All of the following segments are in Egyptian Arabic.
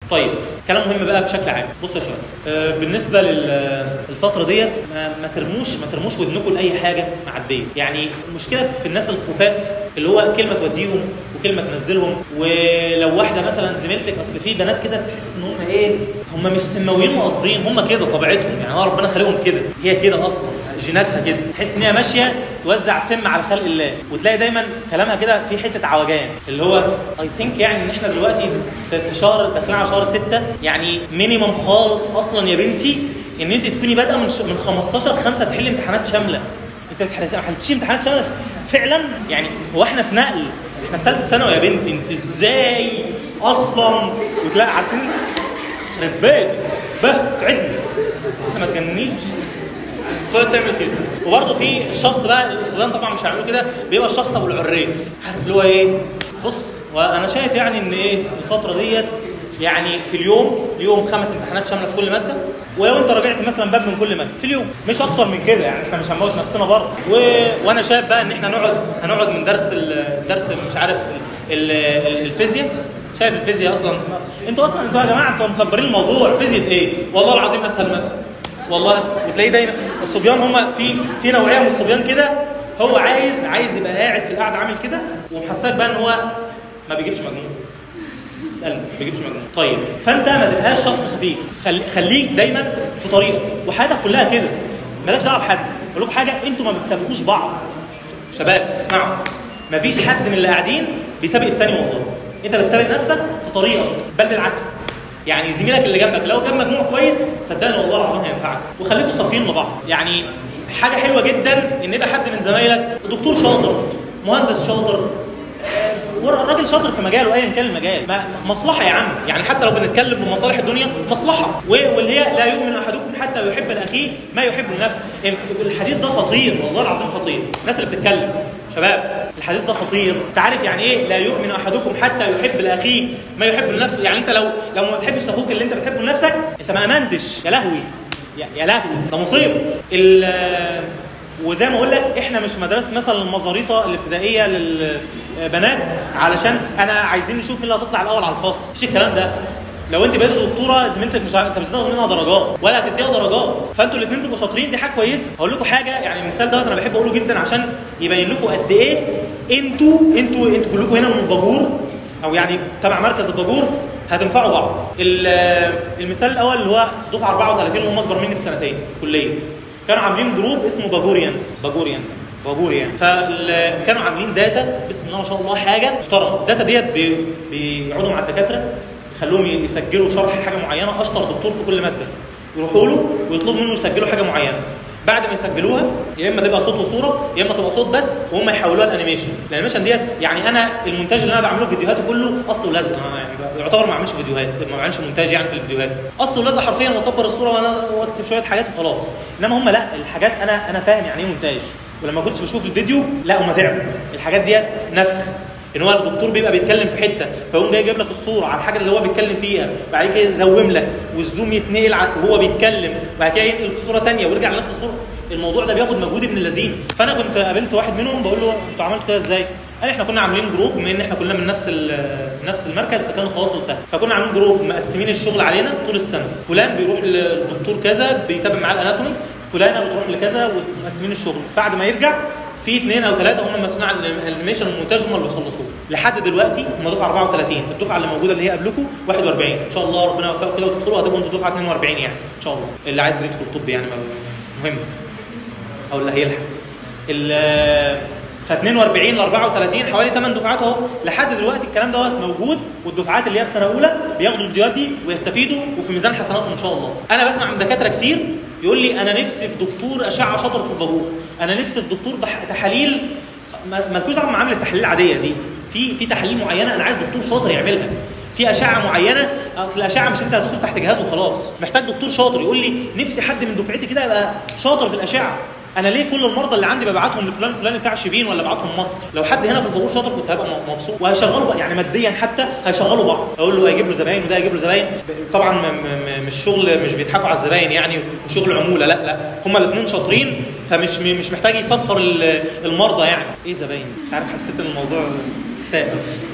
طيب كلام مهم بقى بشكل عام بص يا شباب آه، بالنسبه للفتره ديت ما, ما ترموش ما ترموش ودنكم لاي حاجه معديه يعني المشكله في الناس الخفاف اللي هو كلمه توديهم وكلمه تنزلهم ولو واحده مثلا زميلتك اصل في بنات كده تحس ان هم ايه هم مش سماويين وقاصدين هم كده طبيعتهم يعني هو ربنا خلقهم كده هي كده اصلا جيناتها كده تحس ان هي ماشيه توزع سم على خلق الله وتلاقي دايما كلامها كده في حته عوجان اللي هو اي ثينك يعني ان احنا دلوقتي في في شهر داخلين على شهر 6 يعني مينيمم خالص اصلا يا بنتي ان انت تكوني بادئه من ش- من 15 5 تحل امتحانات شامله انت بتحل- ما حلتيش امتحانات شامله فعلا يعني هو احنا في نقل احنا في ثالثه ثانوي يا بنتي انت ازاي اصلا وتلاقي عارفين يخرب بيتك به تعدي انت ما تجننيش تقعد تعمل كده وبرضه في الشخص بقى الصبيان طبعا مش هيعملوا كده بيبقى الشخص ابو العريف عارف اللي هو ايه بص وانا شايف يعني ان ايه الفتره ديت يعني في اليوم اليوم خمس امتحانات شامله في كل ماده ولو انت راجعت مثلا باب من كل ماده في اليوم مش اكتر من كده يعني احنا مش هنموت نفسنا برضه و... وانا شايف بقى ان احنا نقعد هنقعد من درس الدرس مش عارف ال... ال... الفيزياء شايف الفيزياء اصلا انتوا اصلا انتوا يا جماعه انتوا مكبرين الموضوع فيزياء ايه والله العظيم اسهل ماده والله أسهل. وتلاقيه دايما الصبيان هم في في نوعيه من الصبيان كده هو عايز عايز يبقى قاعد في القعده عامل كده ومحسسك بقى ان هو ما بيجيبش مجموع اسالني ما بيجيبش مجموع طيب فانت ما تبقاش شخص خفيف خلي خليك دايما في طريقك وحياتك كلها كده مالكش دعوه بحد بقول لكم حاجه انتوا ما بتسابقوش بعض شباب اسمعوا مفيش حد من اللي قاعدين بيسابق التاني والله انت بتسابق نفسك في طريقك بل بالعكس يعني زميلك اللي جنبك لو جاب مجموع كويس صدقني والله العظيم هينفعك وخليكم صافيين مع بعض يعني حاجه حلوه جدا ان يبقى حد من زمايلك دكتور شاطر مهندس شاطر آه، الراجل شاطر في مجاله ايا كان المجال ما مصلحه يا عم يعني حتى لو بنتكلم بمصالح الدنيا مصلحه و- واللي هي لا يؤمن احدكم حتى يحب لاخيه ما يحب لنفسه الحديث ده خطير والله العظيم خطير الناس اللي بتتكلم شباب الحديث ده خطير انت عارف يعني ايه لا يؤمن احدكم حتى يحب لاخيه ما يحب لنفسه يعني انت لو لو ما بتحبش لاخوك اللي انت بتحبه لنفسك انت ما امنتش يا لهوي يا, يا لهوي ده مصيبه ال- وزي ما اقول لك احنا مش مدرسه مثلا المزاريطه الابتدائيه للبنات علشان انا عايزين نشوف مين اللي هتطلع الاول على الفصل مفيش الكلام ده لو انت بقيت دكتوره زميلتك مش ع- انت مش هتاخد منها درجات ولا هتديها درجات فانتوا الاثنين تبقوا شاطرين دي حاجه كويسه هقول لكم حاجه يعني المثال دوت انا بحب اقوله جدا عشان يبين لكم قد ايه انتوا انتوا انتوا كلكم هنا من الباجور او يعني تبع مركز الباجور هتنفعوا بعض ال- المثال الاول اللي هو دفعه 34 وهم اكبر مني بسنتين في الكليه كانوا عاملين جروب اسمه باجوريانز باجوريانز باجور يعني فكانوا عاملين داتا بسم الله ما شاء الله حاجه محترمه الداتا ديت بي- بيقعدوا مع الدكاتره يخلوهم يسجلوا شرح حاجه معينه اشطر دكتور في كل ماده يروحوا له ويطلبوا منه يسجلوا حاجه معينه بعد ما يسجلوها يا اما تبقى صوت وصوره يا اما تبقى صوت بس وهم يحولوها لانيميشن الانيميشن ديت يعني انا المونتاج اللي انا بعمله في فيديوهاتي كله قص ولزق أنا يعني يعتبر ما بعملش فيديوهات ما بعملش مونتاج يعني في الفيديوهات قص ولزق حرفيا واكبر الصوره وانا واكتب شويه حاجات وخلاص انما هم لا الحاجات انا انا فاهم يعني ايه مونتاج ولما كنت بشوف الفيديو لا هم تعبوا الحاجات ديت نفخ ان هو الدكتور بيبقى بيتكلم في حته فيقوم جاي جايب لك الصوره على الحاجه اللي هو بيتكلم فيها بعد كده يزوم لك والزوم يتنقل ع- وهو بيتكلم بعد كده ينقل في صوره ثانيه ويرجع لنفس الصوره الموضوع ده بياخد مجهود ابن اللذين فانا كنت قابلت واحد منهم بقول له انتوا عملتوا كده ازاي؟ قال احنا كنا عاملين جروب بما ان احنا كلنا من نفس ال- نفس المركز فكان التواصل سهل فكنا عاملين جروب مقسمين الشغل علينا طول السنه فلان بيروح للدكتور كذا بيتابع معاه الاناتومي فلانه بتروح لكذا ومقسمين الشغل بعد ما يرجع في اثنين او ثلاثه هم مسؤولين عن الانيميشن والمونتاج هم اللي بيخلصوه لحد دلوقتي هم دفعه 34 الدفعه اللي موجوده اللي هي قبلكم 41 ان شاء الله ربنا يوفقكم كده وتدخلوا هتبقوا انتوا دفعه 42 يعني ان شاء الله اللي عايز يدخل طب يعني مهم او اللي هيلحق ال ف 42 ل 34 حوالي 8 دفعات اهو لحد دلوقتي الكلام دوت موجود والدفعات اللي هي في سنه اولى بياخدوا الفيديوهات دي ويستفيدوا وفي ميزان حسناتهم ان شاء الله انا بسمع من دكاتره كتير يقول لي انا نفسي في دكتور اشعه شاطر في الباجور انا نفسي في دكتور بح- تحاليل ما- مالكوش دعوه معامله التحاليل العاديه دي في في تحاليل معينه انا عايز دكتور شاطر يعملها في اشعه معينه اصل الاشعه مش انت هتدخل تحت جهاز وخلاص محتاج دكتور شاطر يقول لي نفسي حد من دفعتي كده يبقى شاطر في الاشعه انا ليه كل المرضى اللي عندي ببعتهم لفلان فلان بتاع شبين ولا ببعتهم مصر لو حد هنا في الباجور شاطر كنت هبقى م- مبسوط وهيشغلوا بقى يعني ماديا حتى هيشغلوا بعض اقول له هيجيب له زباين وده هيجيب له زباين طبعا م- م- م- مش شغل مش بيضحكوا على الزباين يعني وشغل عموله لا لا هما الاثنين شاطرين فمش م- مش محتاج يصفر ال- المرضى يعني ايه زباين مش عارف حسيت ان الموضوع سائل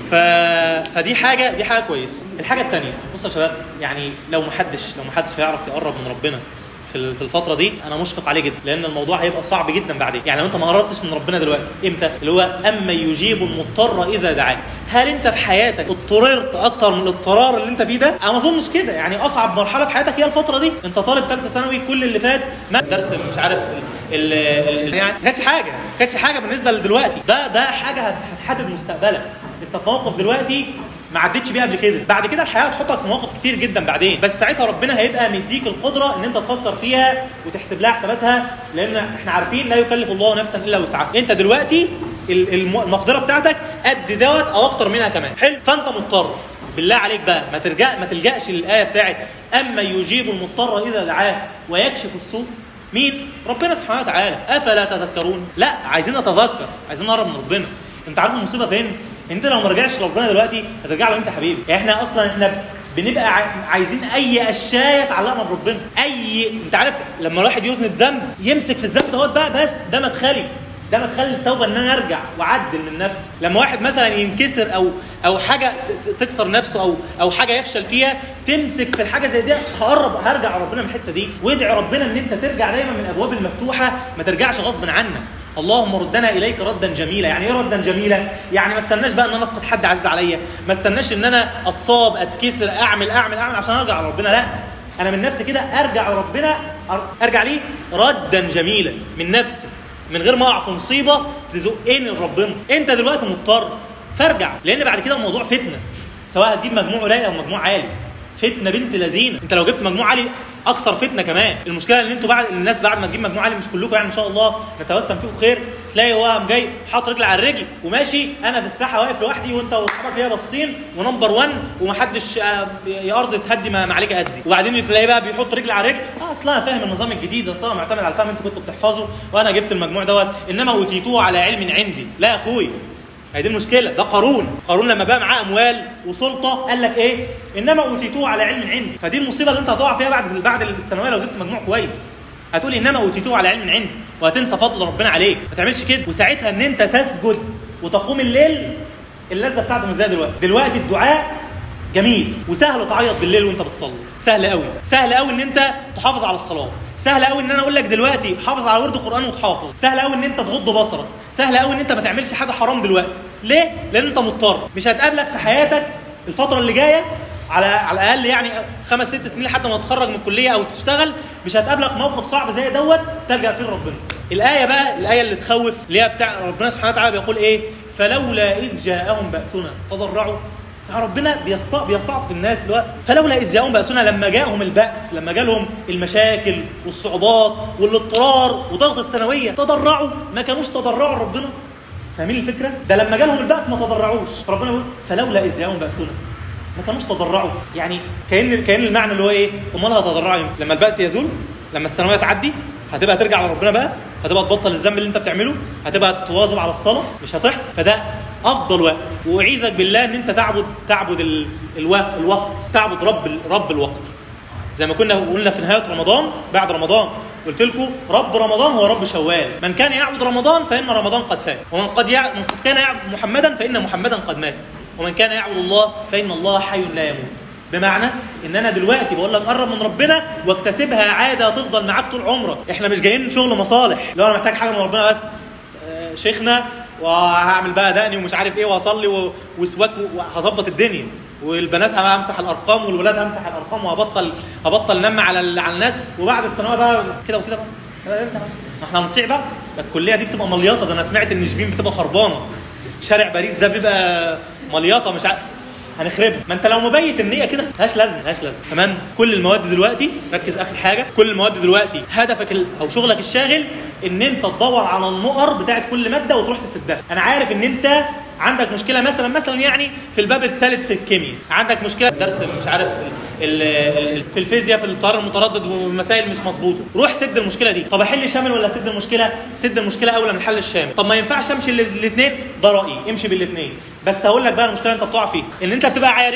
ف... فدي حاجه دي حاجه كويسه الحاجه الثانيه بصوا يا شباب يعني لو محدش لو محدش هيعرف يقرب من ربنا في ال- في الفتره دي انا مشفق عليه جدا لان الموضوع هيبقى صعب جدا بعدين يعني لو انت ما قربتش من ربنا دلوقتي امتى اللي هو اما يجيب المضطر اذا دعاه هل انت في حياتك اضطررت اكتر من الاضطرار اللي انت فيه ده انا ما اظنش كده يعني اصعب مرحله في حياتك هي الفتره دي انت طالب ثالثه ثانوي كل اللي فات ما درس مش عارف ال ال ال يعني ما كانتش حاجه ما كانتش حاجه بالنسبه لدلوقتي ده ده حاجه هت- هتحدد مستقبلك انت في موقف دلوقتي ما عدتش بيه قبل كده بعد كده الحياه هتحطك في مواقف كتير جدا بعدين بس ساعتها ربنا هيبقى مديك القدره ان انت تفكر فيها وتحسب لها حساباتها لان احنا عارفين لا يكلف الله نفسا الا وسعها انت دلوقتي ال- الم- المقدره بتاعتك قد دوت او اكتر منها كمان حلو فانت مضطر بالله عليك بقى ما ترجع ما تلجاش للايه بتاعت اما يجيب المضطر اذا دعاه ويكشف السوء مين ربنا سبحانه وتعالى افلا تذكرون لا عايزين نتذكر عايزين نقرب من ربنا انت عارف المصيبه فين انت لو ما رجعتش لربنا دلوقتي هترجع له امتى يا حبيبي يعني احنا اصلا احنا بنبقى عاي- عايزين اي اشياء تعلقنا بربنا اي انت عارف لما الواحد يذنب ذنب يمسك في الذنب دوت بقى بس ده مدخلي ده مدخل التوبه ان انا ارجع واعدل من نفسي لما واحد مثلا ينكسر او او حاجه ت- ت- تكسر نفسه او او حاجه يفشل فيها تمسك في الحاجه زي دي هقرب هرجع ربنا من الحته دي وادعي ربنا ان انت ترجع دايما من الابواب المفتوحه ما ترجعش غصب عنك اللهم ردنا اليك ردا جميلا يعني ايه ردا جميلا يعني ما استناش بقى ان انا افقد حد عز عليا ما استناش ان انا اتصاب اتكسر اعمل اعمل اعمل عشان ارجع لربنا لا انا من نفسي كده ارجع لربنا أر- ارجع ليه ردا جميلا من نفسي من غير ما اقع في مصيبه تزقني لربنا انت دلوقتي مضطر فارجع لان بعد كده الموضوع فتنه سواء هتجيب مجموع قليل او مجموع عالي فتنه بنت لذينه انت لو جبت مجموع عالي اكثر فتنه كمان المشكله ان انتوا بعد الناس بعد ما تجيب مجموع عالي مش كلكم يعني ان شاء الله نتوسم فيكم خير تلاقي هو قام جاي حاطط رجل على الرجل وماشي انا في الساحه واقف لوحدي وانت واصحابك ليا باصين ونمبر 1 ومحدش آه، يا ارض تهدي ما ما عليك ادي وبعدين تلاقيه بقى بيحط رجل على رجل اه اصل انا فاهم النظام الجديد اصل انا معتمد على الفهم انتوا كنتوا بتحفظوا وانا جبت المجموع دوت انما اوتيتوه على علم عندي لا يا اخوي هي دي المشكله ده قارون قارون لما بقى معاه اموال وسلطه قال لك ايه انما اوتيتوه على علم عندي فدي المصيبه اللي انت هتقع فيها بعد بعد الثانويه لو جبت مجموع كويس هتقول انما اوتيتوه على علم عندي وهتنسى فضل ربنا عليك ما تعملش كده وساعتها ان انت تسجد وتقوم الليل اللذه بتاعته مش زي دلوقتي دلوقتي الدعاء جميل وسهل تعيط بالليل وانت بتصلي سهل قوي سهل قوي ان انت تحافظ على الصلاه سهل قوي ان انا اقول لك دلوقتي حافظ على ورد القران وتحافظ سهل قوي ان انت تغض بصرك سهل قوي ان انت ما تعملش حاجه حرام دلوقتي ليه لان انت مضطر مش هتقابلك في حياتك الفتره اللي جايه على على الاقل يعني خمس ست سنين لحد ما تتخرج من الكليه او تشتغل مش هتقابلك موقف صعب زي دوت تلجا فيه لربنا الايه بقى الايه اللي تخوف اللي هي بتاع ربنا سبحانه وتعالى بيقول ايه فلولا اذ جاءهم باسنا تضرعوا يعني ربنا بيست- بيستعطف الناس اللي هو فلولا اذ جاءهم باسنا لما جاءهم الباس لما جالهم المشاكل والصعوبات والاضطرار وضغط الثانويه تضرعوا ما كانوش تضرعوا لربنا فاهمين الفكره؟ ده لما جالهم الباس ما تضرعوش فربنا يقول فلولا اذ جاءهم باسنا ما كانوش تضرعوا يعني كان كان المعنى اللي هو ايه؟ امال هتضرعوا امتى؟ لما الباس يزول لما الثانويه تعدي هتبقى ترجع لربنا بقى هتبقى تبطل الذنب اللي انت بتعمله هتبقى تواظب على الصلاه مش هتحصل فده افضل وقت واعيذك بالله ان انت تعبد تعبد ال- الوقت الوقت تعبد رب ال- رب الوقت زي ما كنا قلنا في نهايه رمضان بعد رمضان قلت لكم رب رمضان هو رب شوال من كان يعبد رمضان فان رمضان قد فات ومن قد يع... من قد كان يعبد محمدا فان محمدا قد مات ومن كان يعبد الله فان الله حي لا يموت بمعنى ان انا دلوقتي بقول لك قرب من ربنا واكتسبها عاده تفضل معاك طول عمرك احنا مش جايين شغل مصالح لو انا محتاج حاجه من ربنا بس آه، شيخنا وهعمل بقى دقني ومش عارف ايه واصلي و- وسواك وهظبط الدنيا والبنات همسح الارقام والولاد همسح الارقام وهبطل هبطل نم على ال- على الناس وبعد الثانويه بقى كده وكده بقى ده امتى بقى؟ ما احنا هنصيع بقى ده الكليه دي بتبقى مليطه ده انا سمعت ان شبين بتبقى خربانه شارع باريس ده بيبقى مليطه مش عارف هنخربها ما انت لو مبيت النيه كده ملهاش لازمه ملهاش لازمه تمام كل المواد دلوقتي ركز اخر حاجه كل المواد دلوقتي هدفك ال- او شغلك الشاغل ان انت تدور على النقر بتاعت كل ماده وتروح تسدها انا عارف ان انت عندك مشكله مثلا مثلا يعني في الباب الثالث في الكيمياء عندك مشكله في درس مش عارف ال- ال- ال- في الفيزياء في التيار المتردد والمسائل مش مظبوطه روح سد المشكله دي طب احل شامل ولا سد المشكله سد المشكله اولى من حل الشامل طب ما ينفعش امشي الاثنين ده رايي امشي بالاثنين بس هقول لك بقى المشكله اللي انت بتقع فيها ان انت بتبقى عارف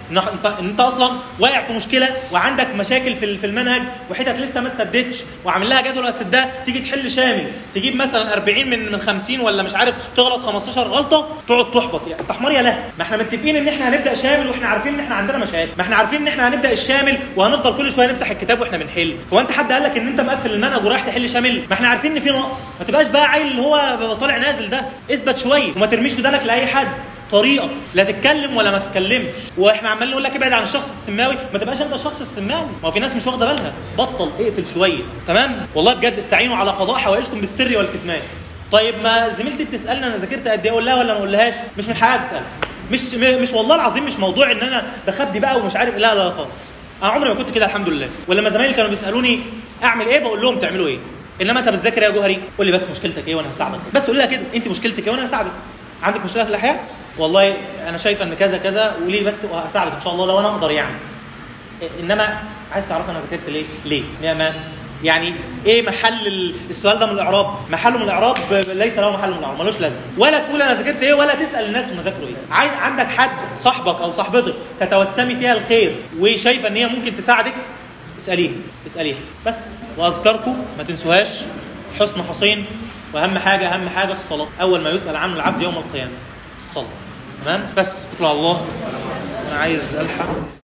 ان انت ان انت اصلا واقع في مشكله وعندك مشاكل في في المنهج وحتت لسه ما اتسدتش وعامل لها جدول هتسدها تيجي تحل شامل تجيب مثلا 40 من من 50 ولا مش عارف تغلط 15 غلطه تقعد تحبط يعني انت حمار يا له ما احنا متفقين ان احنا هنبدا شامل واحنا عارفين ان احنا عندنا مشاكل ما احنا عارفين ان احنا هنبدا الشامل وهنفضل كل شويه نفتح الكتاب واحنا بنحل هو انت حد قال لك ان انت مقفل المنهج ورايح تحل شامل ما احنا عارفين ان في نقص ما تبقاش بقى عيل اللي هو طالع نازل ده اثبت شويه وما ترميش ودانك لاي حد طريقه لا تتكلم ولا ما تتكلمش واحنا عمالين نقول لك ابعد عن الشخص السماوي ما تبقاش انت الشخص السماوي ما هو في ناس مش واخده بالها بطل اقفل شويه تمام والله بجد استعينوا على قضاء حوائجكم بالسر والكتمان طيب ما زميلتي بتسالني انا ذاكرت قد ايه اقول لها ولا ما اقولهاش مش من حقها تسال مش مش والله العظيم مش موضوع ان انا بخبي بقى ومش عارف لا لا خالص انا عمري ما كنت كده الحمد لله ولما زمايلي كانوا بيسالوني اعمل ايه بقول لهم تعملوا ايه انما انت بتذاكر يا جوهري قول لي بس مشكلتك ايه وانا هساعدك بس قول لها كده انت مشكلتك ايه وانا هساعدك عندك مشكله في الاحياء والله انا شايفه ان كذا كذا قولي لي بس وهساعدك ان شاء الله لو انا اقدر يعني انما عايز تعرف انا ذاكرت ليه ليه يا مان يعني ايه محل السؤال ده من الاعراب محله من الاعراب ليس له محل من الاعراب ملوش لازمه ولا تقول انا ذاكرت ايه ولا تسال الناس هم ذاكروا ايه عايز عندك حد صاحبك او صاحبتك تتوسمي فيها الخير وشايفه ان هي ممكن تساعدك اساليها اساليها بس واذكركم ما تنسوهاش حسن حصين واهم حاجه اهم حاجه الصلاه اول ما يسال عنه العبد يوم القيامه الصلاه تمام بس اتكلوا على الله انا عايز الحق